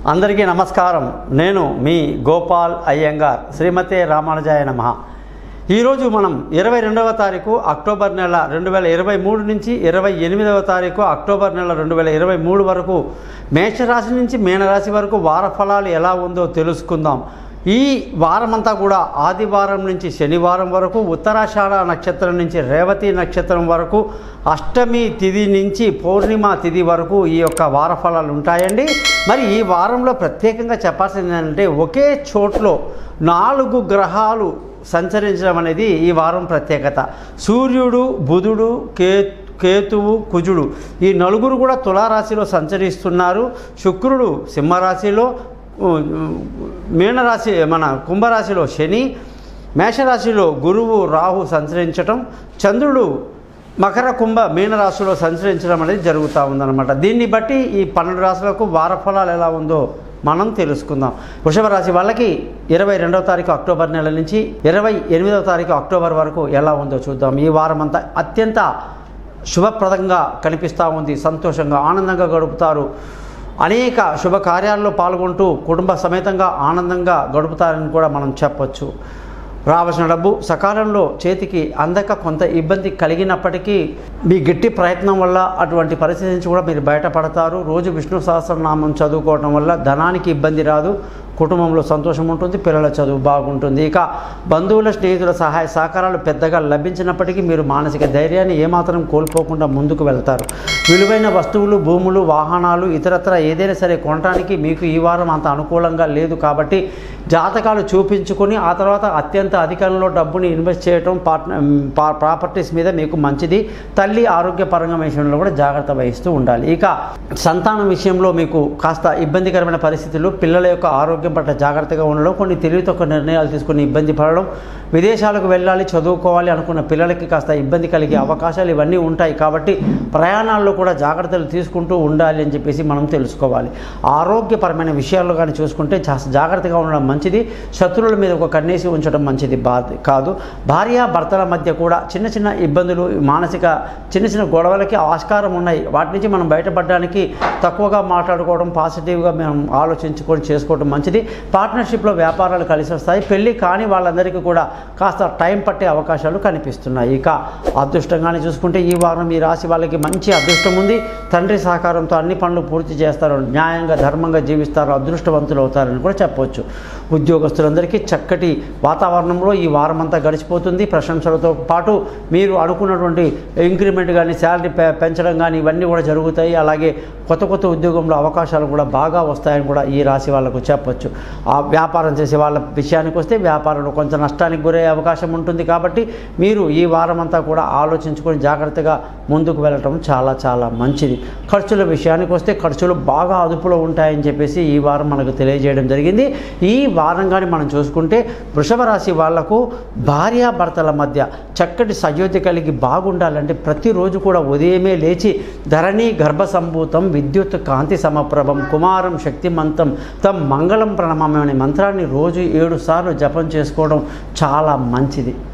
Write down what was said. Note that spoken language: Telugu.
అందరికీ నమస్కారం నేను మీ గోపాల్ అయ్యంగార్ శ్రీమతి రామానుజాయ నమ ఈరోజు మనం ఇరవై రెండవ తారీఖు అక్టోబర్ నెల రెండు వేల ఇరవై మూడు నుంచి ఇరవై ఎనిమిదవ తారీఖు అక్టోబర్ నెల రెండు వేల ఇరవై మూడు వరకు మేషరాశి నుంచి మీనరాశి వరకు వార ఫలాలు ఎలా ఉందో తెలుసుకుందాం ఈ వారమంతా కూడా ఆదివారం నుంచి శనివారం వరకు ఉత్తరాషాఢ నక్షత్రం నుంచి రేవతి నక్షత్రం వరకు అష్టమి తిథి నుంచి పౌర్ణిమ తిథి వరకు ఈ యొక్క వార ఫలాలు ఉంటాయండి మరి ఈ వారంలో ప్రత్యేకంగా చెప్పాల్సింది ఏంటంటే ఒకే చోట్లో నాలుగు గ్రహాలు సంచరించడం అనేది ఈ వారం ప్రత్యేకత సూర్యుడు బుధుడు కే కేతువు కుజుడు ఈ నలుగురు కూడా తులారాశిలో సంచరిస్తున్నారు శుక్రుడు సింహరాశిలో ఉ, మీనరాశి మన కుంభరాశిలో శని మేషరాశిలో గురువు రాహు సంచరించటం చంద్రుడు మకర కుంభ మీనరాశిలో సంచరించడం అనేది జరుగుతూ ఉందన్నమాట దీన్ని బట్టి ఈ పన్నెండు రాశులకు వారఫలాలు ఎలా ఉందో మనం తెలుసుకుందాం వృషభ రాశి వాళ్ళకి ఇరవై రెండవ తారీఖు అక్టోబర్ నెల నుంచి ఇరవై ఎనిమిదవ తారీఖు అక్టోబర్ వరకు ఎలా ఉందో చూద్దాం ఈ వారం అంతా అత్యంత శుభప్రదంగా కనిపిస్తూ ఉంది సంతోషంగా ఆనందంగా గడుపుతారు అనేక శుభకార్యాల్లో పాల్గొంటూ కుటుంబ సమేతంగా ఆనందంగా గడుపుతారని కూడా మనం చెప్పొచ్చు రావాల్సిన డబ్బు సకాలంలో చేతికి అందక కొంత ఇబ్బంది కలిగినప్పటికీ మీ గట్టి ప్రయత్నం వల్ల అటువంటి పరిస్థితి నుంచి కూడా మీరు బయటపడతారు రోజు విష్ణు సహస్రనామం చదువుకోవడం వల్ల ధనానికి ఇబ్బంది రాదు కుటుంబంలో సంతోషం ఉంటుంది పిల్లల చదువు బాగుంటుంది ఇక బంధువుల స్నేహితుల సహాయ సహకారాలు పెద్దగా లభించినప్పటికీ మీరు మానసిక ధైర్యాన్ని ఏమాత్రం కోల్పోకుండా ముందుకు వెళ్తారు విలువైన వస్తువులు భూములు వాహనాలు ఇతరత్ర ఏదైనా సరే కొనడానికి మీకు ఈ వారం అంత అనుకూలంగా లేదు కాబట్టి జాతకాలు చూపించుకొని ఆ తర్వాత అత్యంత అధికంలో డబ్బుని ఇన్వెస్ట్ చేయడం పార్ట్న పా- ప్రాపర్టీస్ మీద మీకు మంచిది తల్లి ఆరోగ్యపరంగా విషయంలో కూడా జాగ్రత్త వహిస్తూ ఉండాలి ఇక సంతానం విషయంలో మీకు కాస్త ఇబ్బందికరమైన పరిస్థితులు పిల్లల యొక్క ఆరోగ్యం పట్ల జాగ్రత్తగా ఉండడం కొన్ని తెలివి తక్కువ నిర్ణయాలు తీసుకుని ఇబ్బంది పడడం విదేశాలకు వెళ్ళాలి చదువుకోవాలి అనుకున్న పిల్లలకి కాస్త ఇబ్బంది కలిగే అవకాశాలు ఇవన్నీ ఉంటాయి కాబట్టి ప్రయాణాల్లో కూడా జాగ్రత్తలు తీసుకుంటూ ఉండాలి అని చెప్పేసి మనం తెలుసుకోవాలి ఆరోగ్యపరమైన విషయాల్లో కానీ చూసుకుంటే కాస్త జాగ్రత్తగా ఉండడం మంచిది శత్రువుల మీద ఒక కన్నేసి ఉంచడం మంచిది బా కాదు భార్య భర్తల మధ్య కూడా చిన్న చిన్న ఇబ్బందులు మానసిక చిన్న చిన్న గొడవలకి ఆస్కారం ఉన్నాయి వాటి నుంచి మనం బయటపడడానికి తక్కువగా మాట్లాడుకోవడం పాజిటివ్గా మనం ఆలోచించుకొని చేసుకోవడం మంచిది పార్ట్నర్షిప్లో వ్యాపారాలు కలిసి వస్తాయి పెళ్ళి కాని వాళ్ళందరికీ కూడా కాస్త టైం పట్టే అవకాశాలు కనిపిస్తున్నాయి ఇక అదృష్టంగానే చూసుకుంటే ఈ వారం ఈ రాశి వాళ్ళకి మంచి అదృష్టం ఉంది తండ్రి సహకారంతో అన్ని పనులు పూర్తి చేస్తారు న్యాయంగా ధర్మంగా జీవిస్తారు అదృష్టవంతులు అవుతారని కూడా చెప్పవచ్చు ఉద్యోగస్తులందరికీ చక్కటి వాతావరణంలో ఈ వారం అంతా గడిచిపోతుంది ప్రశంసలతో పాటు మీరు అనుకున్నటువంటి ఇంక్రిమెంట్ కానీ శాలరీ పె- పెంచడం కానీ ఇవన్నీ కూడా జరుగుతాయి అలాగే కొత్త కొత్త ఉద్యోగంలో అవకాశాలు కూడా బాగా వస్తాయని కూడా ఈ రాశి వాళ్ళకు చెప్పొచ్చు ఆ వ్యాపారం చేసే వాళ్ళ విషయానికి వస్తే వ్యాపారంలో కొంచెం నష్టానికి గురయ్యే అవకాశం ఉంటుంది కాబట్టి మీరు ఈ వారం అంతా కూడా ఆలోచించుకొని జాగ్రత్తగా ముందుకు వెళ్ళటం చాలా చాలా మంచిది ఖర్చుల విషయానికి వస్తే ఖర్చులు బాగా అదుపులో ఉంటాయని చెప్పేసి ఈ వారం మనకు తెలియజేయడం జరిగింది ఈ వారం కానీ మనం చూసుకుంటే వృషభ రాశి వాళ్లకు భార్యాభర్తల మధ్య చక్కటి సయోధ్య కలిగి బాగుండాలంటే ప్రతిరోజు కూడా ఉదయమే లేచి ధరణి గర్భసంభూతం విద్యుత్ కాంతి సమప్రభం కుమారం శక్తిమంతం తం మంగళం ప్రణమం అనే మంత్రాన్ని రోజు ఏడు సార్లు జపం చేసుకోవడం చాలా మంచిది